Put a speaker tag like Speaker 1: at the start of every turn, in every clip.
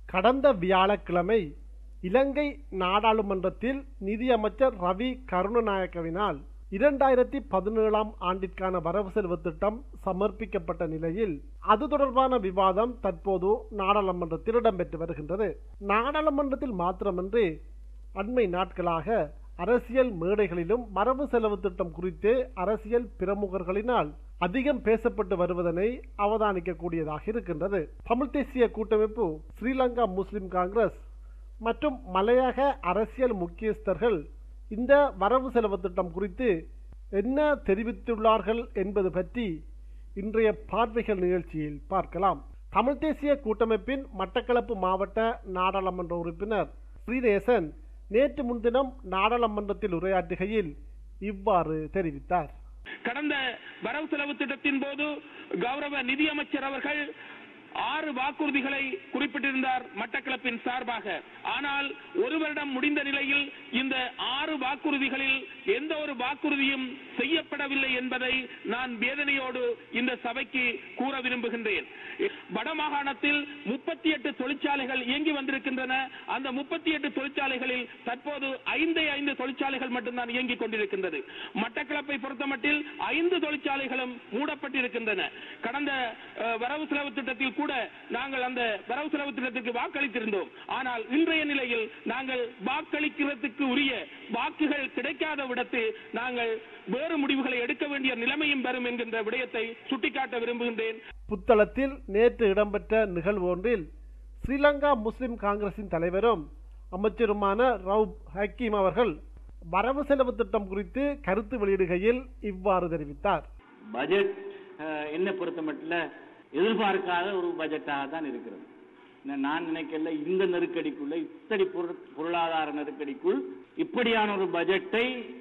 Speaker 1: கடந்த வியாழக்கிழமை இலங்கை நாடாளுமன்றத்தில் நிதியமைச்சர் ரவி கருணநாயக்கவினால் இரண்டாயிரத்தி பதினேழாம் ஆண்டிற்கான வரவு செலவு திட்டம் சமர்ப்பிக்கப்பட்ட நிலையில் அது தொடர்பான விவாதம் தற்போது நாடாளுமன்றத்தில் இடம்பெற்று வருகின்றது நாடாளுமன்றத்தில் மாத்திரமின்றி அண்மை நாட்களாக அரசியல் மேடைகளிலும் வரவு செலவு திட்டம் குறித்து அரசியல் பிரமுகர்களினால் அதிகம் பேசப்பட்டு வருவதனை அவதானிக்கக்கூடியதாக இருக்கின்றது தமிழ் தேசிய கூட்டமைப்பு ஸ்ரீலங்கா முஸ்லிம் காங்கிரஸ் மற்றும் மலையக அரசியல் முக்கியஸ்தர்கள் இந்த வரவு செலவு திட்டம் குறித்து என்ன தெரிவித்துள்ளார்கள் என்பது பற்றி இன்றைய பார்வைகள் நிகழ்ச்சியில் பார்க்கலாம் தமிழ் தேசிய கூட்டமைப்பின் மட்டக்களப்பு மாவட்ட நாடாளுமன்ற உறுப்பினர் ஸ்ரீநேசன் நேற்று முன்தினம் நாடாளுமன்றத்தில் உரையாற்றுகையில் இவ்வாறு தெரிவித்தார்
Speaker 2: கடந்த வரவு செலவு திட்டத்தின் போது கௌரவ நிதியமைச்சர் அவர்கள் ஆறு வாக்குறுதிகளை குறிப்பிட்டிருந்தார் மட்டக்களப்பின் சார்பாக ஆனால் ஒரு வருடம் முடிந்த நிலையில் இந்த ஆறு வாக்குறுதிகளில் எந்த ஒரு வாக்குறுதியும் செய்யப்படவில்லை என்பதை நான் வேதனையோடு இந்த சபைக்கு கூற விரும்புகின்றேன் வடமாகாணத்தில் முப்பத்தி எட்டு தொழிற்சாலைகள் இயங்கி வந்திருக்கின்றன அந்த முப்பத்தி எட்டு தொழிற்சாலைகளில் தற்போது ஐந்தே ஐந்து தொழிற்சாலைகள் மட்டும்தான் இயங்கிக் கொண்டிருக்கின்றது மட்டக்களப்பை பொறுத்தமட்டில் ஐந்து தொழிற்சாலைகளும் மூடப்பட்டிருக்கின்றன கடந்த அஹ், வரவு செலவு திட்டத்தில் கூட நாங்கள் அந்த வரவு செலவு திட்டத்திற்கு வாக்களித்திருந்தோம் ஆனால் இன்றைய நிலையில் நாங்கள் வாக்களிக்கிறதுக்கு உரிய வாக்குகள் கிடைக்காத விடத்து நாங்கள் வேறு முடிவுகளை எடுக்க வேண்டிய நிலைமையும் வரும் என்கின்ற விடயத்தை சுட்டிக்காட்ட விரும்புகின்றேன்
Speaker 1: புத்தளத்தில் நேற்று இடம்பெற்ற நிகழ்வு ஒன்றில் ஸ்ரீலங்கா முஸ்லிம் காங்கிரசின் தலைவரும் அமைச்சருமான ரவுப் ஹக்கீம் அவர்கள் வரவு செலவு திட்டம் குறித்து கருத்து வெளியிடுகையில் இவ்வாறு தெரிவித்தார்
Speaker 3: பட்ஜெட் அஹ், என்னை பொறுத்த மட்டும் எதிர்பார்க்காத ஒரு பட்ஜெட்டாக தான் இருக்கிறது நா- நான் நினைக்கல இந்த நெருக்கடிக்குள்ள இத்தடி பொரு- பொருளாதார நெருக்கடிக்குள் இப்படியான ஒரு பட்ஜெட்டை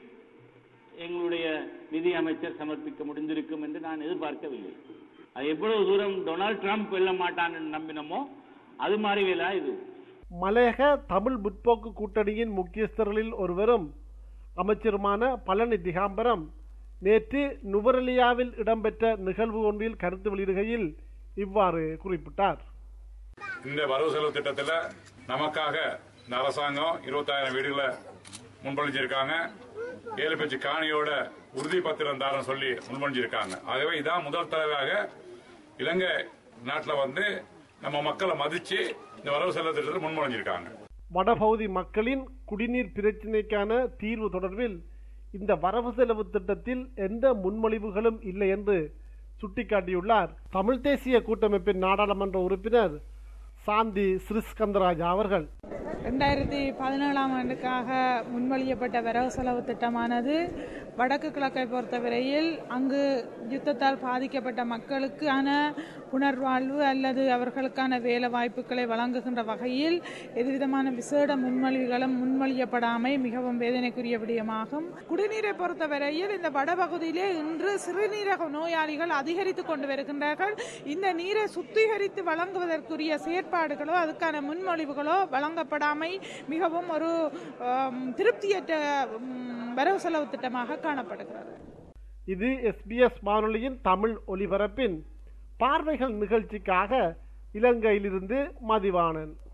Speaker 3: எங்களுடைய நிதி அமைச்சர் சமர்ப்பிக்க முடிந்திருக்கும் என்று நான் எதிர்பார்க்கவில்லை அது எவ்வளவு தூரம் டொனால்ட் ட்ரம்ப் வெல்ல மாட்டான்னு நம்பினமோ அது மாதிரி வேலா இது
Speaker 1: மலையக தமிழ் முற்போக்கு கூட்டணியின் முக்கியஸ்தர்களில் ஒருவரும் அமைச்சருமான பழனி திகாம்பரம் நேற்று நுவரெலியாவில் இடம்பெற்ற நிகழ்வு ஒன்றில் கருத்து வெளியிடுகையில் இவ்வாறு குறிப்பிட்டார்
Speaker 4: இந்த வரவு செலவு திட்டத்தில் நமக்காக இந்த அரசாங்கம் இருபத்தாயிரம் வீடுகளை முன்மொழிஞ்சிருக்காங்க ஏழு பேச்சு காணியோட உறுதி பத்திரம் தாரன்னு சொல்லி முன்மொழிஞ்சிருக்காங்க ஆகவே இதான் முதல் தடவையாக இலங்கை நாட்டில் வந்து நம்ம மக்களை மதிச்சு இந்த வரவு செலவு திட்டத்தை முன்மொழிஞ்சிருக்காங்க
Speaker 1: வடபகுதி மக்களின் குடிநீர் பிரச்சினைக்கான தீர்வு தொடர்பில் இந்த வரவு செலவு திட்டத்தில் எந்த முன்மொழிவுகளும் இல்லை என்று சுட்டிக்காட்டியுள்ளார் தமிழ் தேசிய கூட்டமைப்பின் நாடாளுமன்ற உறுப்பினர் சாந்தி ஸ்ரீஸ்கந்தராஜா அவர்கள்
Speaker 5: ரெண்டாயிரத்தி பதினேழாம் ஆண்டுக்காக முன்மொழியப்பட்ட வரவு செலவு திட்டமானது வடக்கு கிழக்கை பொறுத்தவரையில் அங்கு யுத்தத்தால் பாதிக்கப்பட்ட மக்களுக்கான புனர்வாழ்வு அல்லது அவர்களுக்கான வேலை வாய்ப்புகளை வழங்குகின்ற வகையில் எதுவிதமான விசேட முன்மொழிவுகளும் முன்மொழியப்படாமை மிகவும் வேதனைக்குரிய விடயமாகும் குடிநீரை பொறுத்தவரையில் இந்த வடபகுதியிலே இன்று சிறுநீரக நோயாளிகள் அதிகரித்து கொண்டு வருகின்றார்கள் இந்த நீரை சுத்திகரித்து வழங்குவதற்குரிய செயற்பாடுகளோ அதுக்கான முன்மொழிவுகளோ வழங்கப்படாமை மிகவும் ஒரு ஆம், திருப்தியற்ற ம், வரவு செலவு திட்டமாக காணப்படுகிறது
Speaker 1: இது எஸ்பிஎஸ் வானொலியின் தமிழ் ஒலிபரப்பின் பார்வைகள் நிகழ்ச்சிக்காக இலங்கையிலிருந்து மதிவாணன்